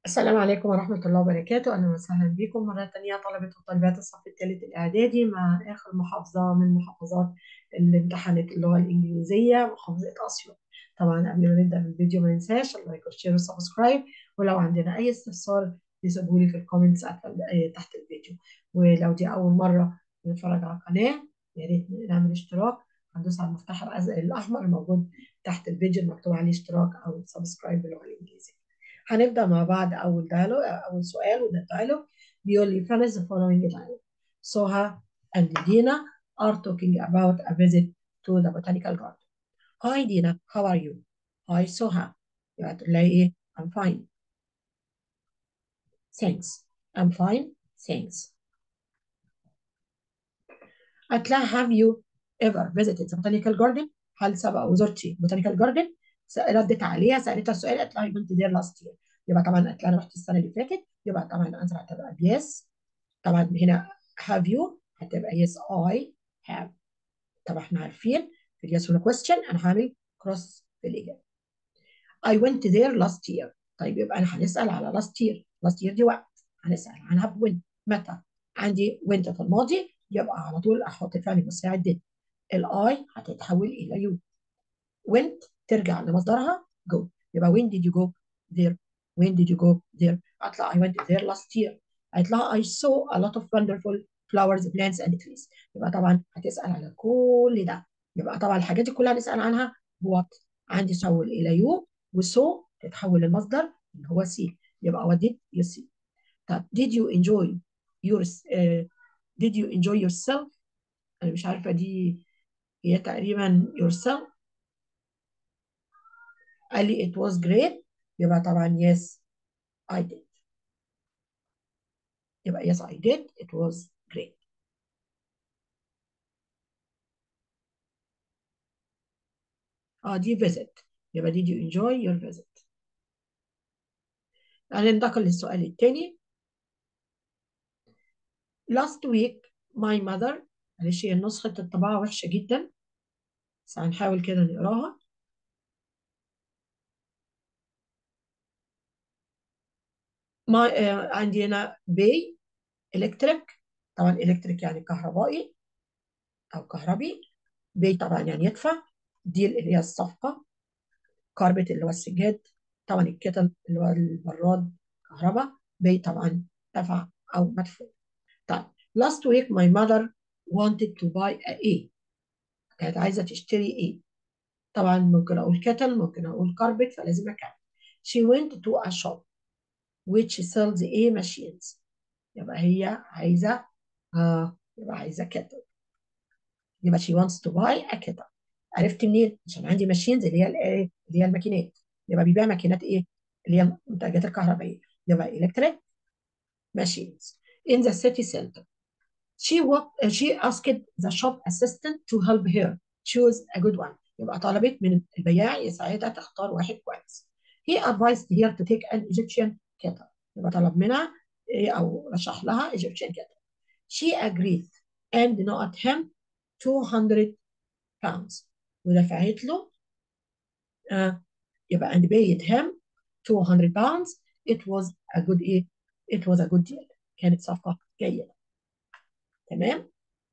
السلام عليكم ورحمة الله وبركاته أهلا وسهلا بكم مرة تانية طلبة وطالبات الصف الثالث الإعدادي مع آخر محافظة من محافظات الامتحانات اللغة الإنجليزية محافظة أسيوط طبعا قبل ما نبدأ الفيديو ما ننساش اللايك والشير والسبسكرايب ولو عندنا أي استفسار تسيبوا لي في الكومنتس تحت الفيديو ولو دي أول مرة نتفرج على القناة يا ريت نعمل اشتراك هندوس على المفتاح الأزرق الأحمر الموجود تحت الفيديو مكتوب عليه اشتراك أو سبسكرايب باللغة الإنجليزية هنبدأ مع بعض أول دايلوج أول سؤال وده الدايلوج بيقول لي finish the following dialogue Soha and Dina are talking about a visit to the botanical garden Hi Dina how are you Hi Soha يبقى تقول لها إيه I'm fine Thanks I'm fine Thanks قالت لها have you ever visited the botanical garden هل سبق وزرتي botanical garden ردت عليها سالتها السؤال قالت لها I went there last year يبقى طبعا قالت لها انا رحت السنه اللي فاتت يبقى طبعا الانسر هتبقى yes طبعا هنا have you هتبقى yes I have طبعا احنا عارفين في اليس ولا question انا هعمل cross في الاجابه I went there last year طيب يبقى انا هنسال على last year last year دي وقت هنسال عنها بوين متى عندي went في الماضي يبقى على طول احط الفعل المساعد did الاي هتتحول الى يو went ترجع لمصدرها go يبقى when did you go there when did you go there اطلع I went there last year هيطلع I saw a lot of wonderful flowers plants and trees يبقى طبعا هتسأل على كل ده يبقى طبعا الحاجات دي كلها هنسأل عنها what عندي تحول إلى you وسو تتحول للمصدر اللي هو see يبقى what did you see طب did you enjoy your uh, did you enjoy yourself أنا مش عارفة دي هي تقريبا yourself قال لي it was great يبقى طبعا yes I did يبقى yes I did it was great اه دي visit يبقى did you enjoy your visit هننتقل للسؤال الثاني last week my mother معلش هي نسخة الطباعة وحشة جدا بس هنحاول كده نقراها ما آه عندي هنا بي الكتريك طبعا الكتريك يعني كهربائي او كهربي بي طبعا يعني يدفع ديل اللي هي الصفقه كاربت اللي هو السجاد طبعا الكتل اللي هو البراد كهرباء بي طبعا دفع او مدفوع طيب last week my mother wanted to buy a A كانت عايزه تشتري ايه طبعا ممكن اقول كتل ممكن اقول كاربت فلازم اكمل she went to a shop which sells A machines يبقى هي عايزه آه يبقى عايزه كتل يبقى she wants to buy a kettle عرفت منين؟ عشان عندي ماشينز اللي هي الايه؟ اللي هي الماكينات يبقى بيبيع ماكينات ايه؟ اللي هي المنتجات الكهربائيه يبقى electric machines in the city center. She walked, uh, she asked the shop assistant to help her choose a good one. يبقى طلبت من البياع يساعدها تختار واحد كويس. He advised her to take an Egyptian kettle. يبقى طلب منها إيه أو رشح لها Egyptian kettle. She agreed and not him 200 pounds ودفعت له uh, يبقى and paid him 200 pounds it was a good ايه it was a good deal كانت صفقة جيدة تمام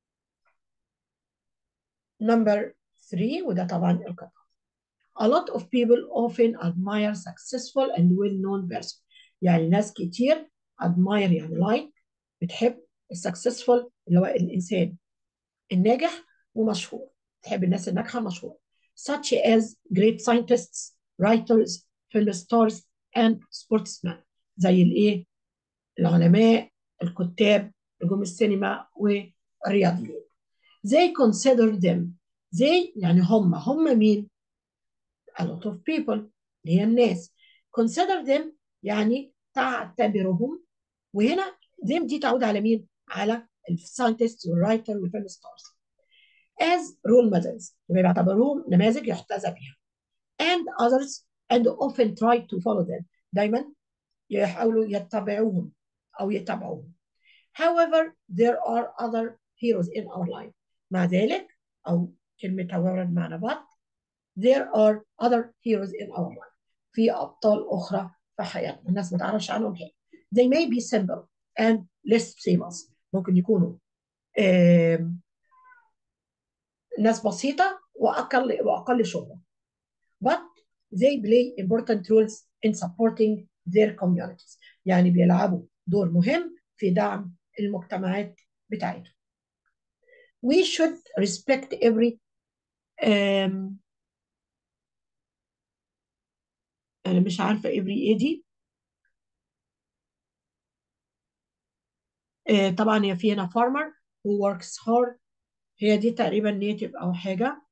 number 3 وده طبعا القطع a lot of people often admire successful and well-known person يعني ناس كتير admire يعني like بتحب السكسسفul اللي هو الإنسان الناجح ومشهور تحب الناس الناجحة المشهورة such as great scientists writers film stars and sportsmen زي الايه العلماء الكتاب نجوم السينما والرياضيين they consider them they يعني هم هم مين a lot of people اللي هي الناس consider them يعني تعتبرهم وهنا them دي تعود على مين على الساينتست والرايتر والفيلم ستارز as role models يبقى بيعتبروهم نماذج يحتذى بها and others and often try to follow them دايما يحاولوا يتبعوهم أو يتبعوهم however there are other heroes in our life مع ذلك أو كلمة however بمعنى but there are other heroes in our life في أبطال أخرى في حياتنا الناس ما تعرفش عنهم حاجه they may be simple and less famous ممكن يكونوا آم، ناس بسيطه واقل واقل شهره but they play important roles in supporting their communities يعني بيلعبوا دور مهم في دعم المجتمعات بتاعتهم we should respect every um, انا مش عارفه every ايه دي آه، طبعا هي في هنا farmer who works hard هي دي تقريبا native او حاجه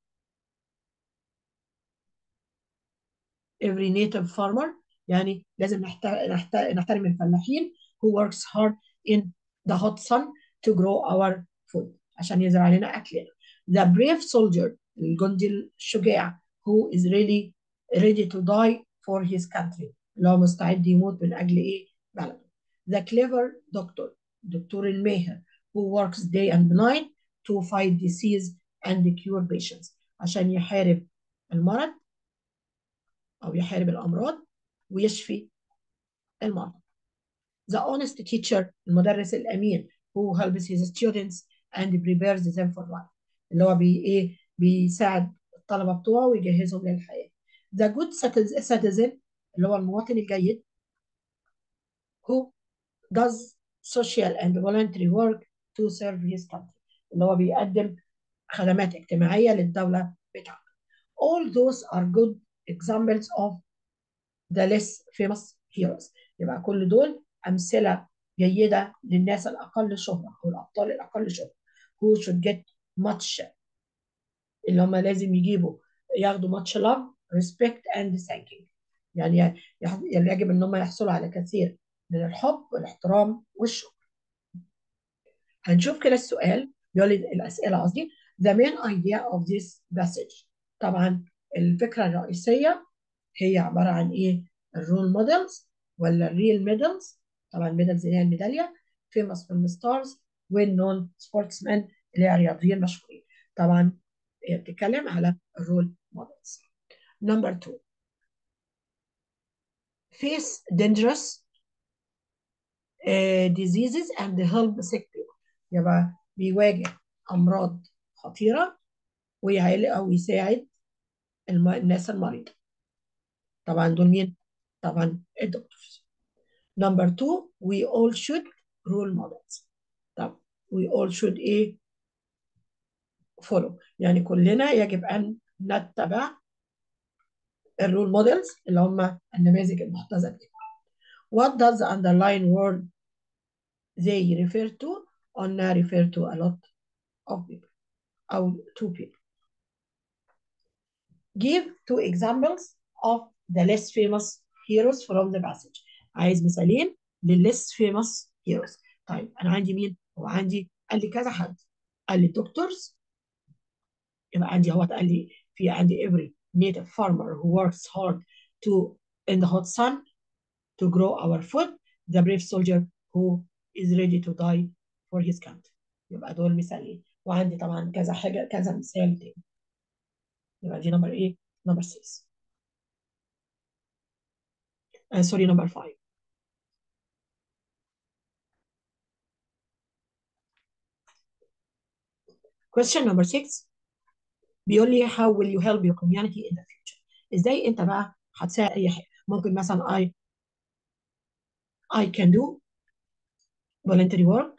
every native farmer يعني لازم نحت- نحت- نحترم الفلاحين who works hard in the hot sun to grow our food عشان يزرع لنا أكلنا. The brave soldier الجندي الشجاع who is really ready to die for his country اللي هو مستعد يموت من أجل إيه؟ بلده. The clever doctor الدكتور الماهر who works day and night to fight disease and cure patients عشان يحارب المرض أو يحارب الأمراض ويشفي المرضى. The honest teacher المدرس الأمين who helps his students and prepares them for life اللي هو بي إيه بيساعد الطلبة بتوعه ويجهزهم للحياة. The good citiz- citizen اللي هو المواطن الجيد who does social and voluntary work to serve his country اللي هو بيقدم خدمات اجتماعية للدولة بتاعته. All those are good examples of the less famous heroes يبقى كل دول أمثلة جيدة للناس الأقل شهرة أو الأبطال الأقل شهرة who should get much اللي هم لازم يجيبوا ياخدوا much love respect and thanking يعني يح- يجب إن هم يحصلوا على كثير من الحب والاحترام والشكر هنشوف كده السؤال بيقول لي الأسئلة قصدي the main idea of this passage طبعا الفكرة الرئيسية هي عبارة عن إيه؟ الرول موديلز ولا الريل ميدلز طبعا ميدلز اللي هي الميدالية famous film stars well known sportsmen اللي هي رياضيين مشهورين طبعا هي بتتكلم على الرول موديلز نمبر 2 face dangerous uh, diseases and help sick people يبقى بيواجه أمراض خطيرة ويعالج أو يساعد الم- الناس المريضة طبعا دول مين؟ طبعا الدكتورز نمبر 2 we all should role models طب we all should ايه follow يعني كلنا يجب ان نتبع الرول موديلز اللي هم النماذج المحتذى بها what does the underlying word they refer to on refer to a lot of people او two people give two examples of the less famous heroes from the passage عايز مثالين للليس فيموس هيروز طيب انا عندي مين؟ هو عندي قال لي كذا حد قال لي دكتورز يبقى عندي هو قال لي في عندي every native farmer who works hard to in the hot sun to grow our food the brave soldier who is ready to die for his country يبقى دول مثالين وعندي طبعا كذا حاجه كذا مثال تاني يبقى دي نمبر ايه؟ نمبر 6 uh, sorry number 5 question number 6 بيقول لي how will you help your community in the future ازاي انت بقى هتساعد اي حاجه ممكن مثلا I I can do voluntary work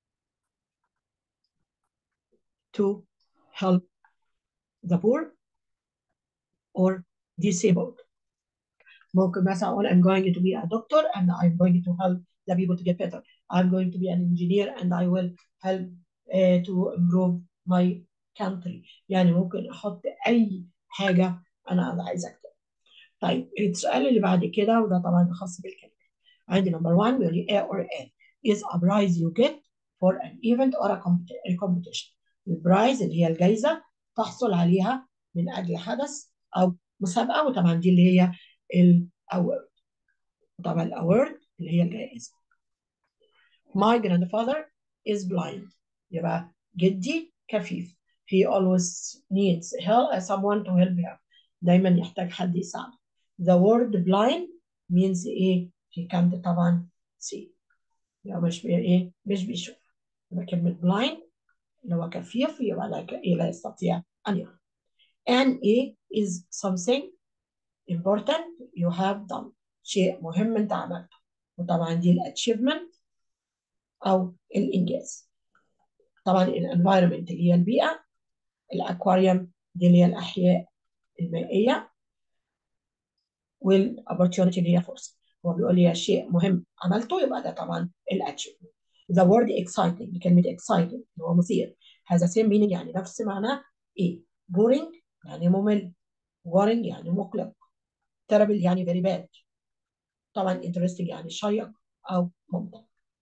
to help the poor or disabled ممكن مثلا اقول I'm going to be a doctor and I'm going to help the people to get better I'm going to be an engineer and I will help uh, to improve my country يعني ممكن احط اي حاجه انا عايزه اكتبها طيب السؤال اللي بعد كده وده طبعا خاص بالكلمة عندي نمبر 1 بيقول لي A or N is a prize you get for an event or a competi- a competition البرايز اللي هي الجائزة تحصل عليها من أجل حدث أو مسابقة وطبعا دي اللي هي الأورد طبعا الأورد اللي هي الجائزة My grandfather is blind يبقى جدي كفيف he always needs help someone to help him دايما يحتاج حد يساعده the word blind means ايه he can't طبعا see يبقى مش بي ايه مش بيشوف يبقى كلمة blind اللي هو كفيف يبقى لا إيه لا يستطيع أن يرى and A is something important you have done شيء مهم أنت عملته وطبعا دي الاتشيفمنت أو الإنجاز طبعا الانفايرمنت اللي هي البيئة الأكواريوم دي اللي هي الأحياء المائية والopportunity اللي هي فرصة هو بيقول لي شيء مهم عملته يبقى ده طبعا الاتشيفمنت the word exciting كلمة exciting اللي هو مثير هذا same meaning يعني نفس معناه ايه boring يعني ممل boring يعني مقلق terrible يعني very bad طبعا interesting يعني شيق أو ممتع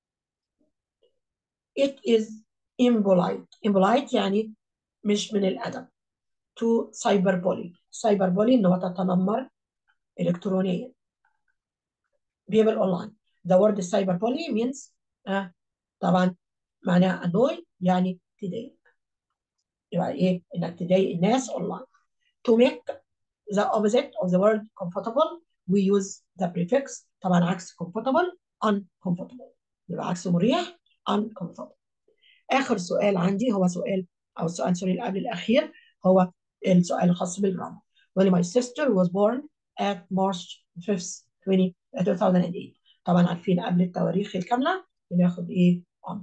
it is impolite impolite يعني مش من الأدب to cyberbully cyberbully إن هو تتنمر إلكترونيا people online the word cyberbully means آه طبعا معناها annoy يعني تضايق يبقى ايه انك تضايق الناس اونلاين to make the opposite of the word comfortable we use the prefix طبعا عكس comfortable uncomfortable يبقى عكس مريح uncomfortable اخر سؤال عندي هو سؤال او السؤال سوري اللي قبل الاخير هو السؤال الخاص بالجرامر when my sister was born at March 5th 20, 2008 طبعا عارفين قبل التواريخ الكامله بناخد ايه on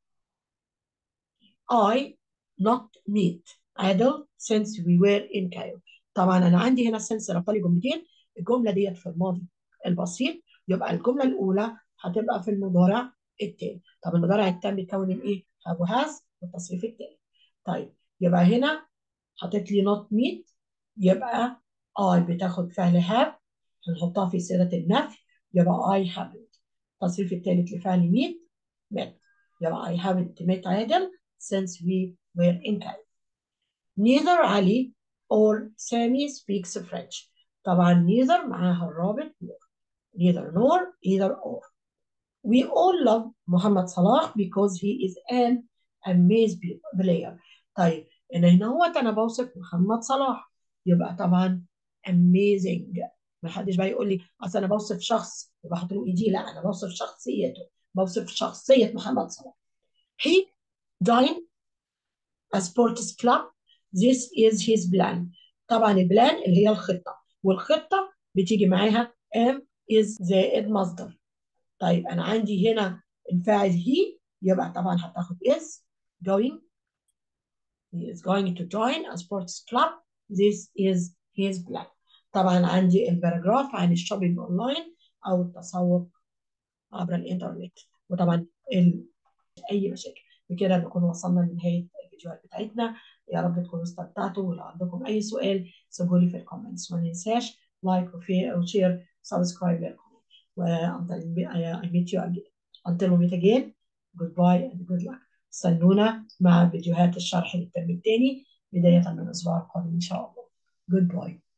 I not meet عادل since we were in Cairo طبعا انا عندي هنا since رفع لي جملتين الجمله ديت في الماضي البسيط يبقى الجمله الاولى هتبقى في المضارع التاني طب المضارع التام بيتكون من ايه؟ have وهاز والتصريف التاني طيب يبقى هنا حطيت لي not meet يبقى I بتاخد فعل have هنحطها في صيغه النفي يبقى I haven't التصريف الثالث لفعل meet met يبقى I haven't met عادل since we were in Cairo. Neither Ali or Sammy speaks French. طبعا neither معاها الرابط nor. Neither nor, either or. We all love محمد صلاح because he is an amazing player. طيب إن هنا هو أنا بوصف محمد صلاح يبقى طبعا amazing ما حدش بقى يقول لي أصل أنا بوصف شخص يبقى أحط له إيدي لا أنا بوصف شخصيته بوصف شخصية محمد صلاح. He joined a sports club this is his plan طبعا البلان اللي هي الخطة والخطة بتيجي معاها am is زائد مصدر طيب أنا عندي هنا الفاعل he يبقى طبعا هتاخد is going he is going to join a sports club this is his plan طبعا عندي الباراجراف عن الشوبينج اونلاين او التسوق عبر الانترنت وطبعا ال... اي مشاكل بكده نكون وصلنا لنهايه الفيديوهات بتاعتنا يا رب تكونوا استمتعتوا ولو عندكم اي سؤال سيبوا لي في الكومنتس وما ننساش لايك وشير سبسكرايب للقناه وانتل I meet you again until we meet again goodbye and good luck استنونا مع فيديوهات الشرح للترم الثاني بداية من الأسبوع القادم إن شاء الله goodbye